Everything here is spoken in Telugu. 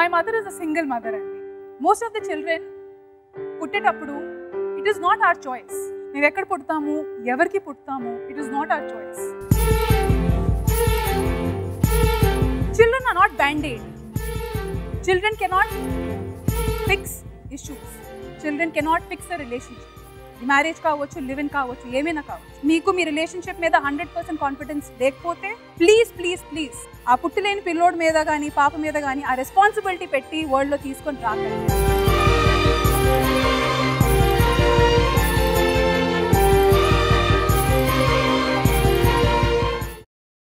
my mother is a single mother అండి మోస్ట్ ఆఫ్ ద చిల్డ్రన్ పుట్టేటప్పుడు it is not our choice మేము ఎక్కడ పుడతాము ఎవరికి పుడతాము it is not our choice children are not band-aid children cannot fix issues children cannot fix the relationship marriage కావచ్చు లివ్ ఇన్ కావచ్చు ఏమైనా కావచ్చు మీకు మీ రిలేషన్షిప్ మీద హండ్రెడ్ పర్సెంట్ కాన్ఫిడెన్స్ లేకపోతే ప్లీజ్ ప్లీజ్ ప్లీజ్ ఆ పుట్టలేని పిల్లోడి మీద కానీ పాప మీద కానీ ఆ రెస్పాన్సిబిలిటీ పెట్టి వరల్డ్లో తీసుకొని రాకండి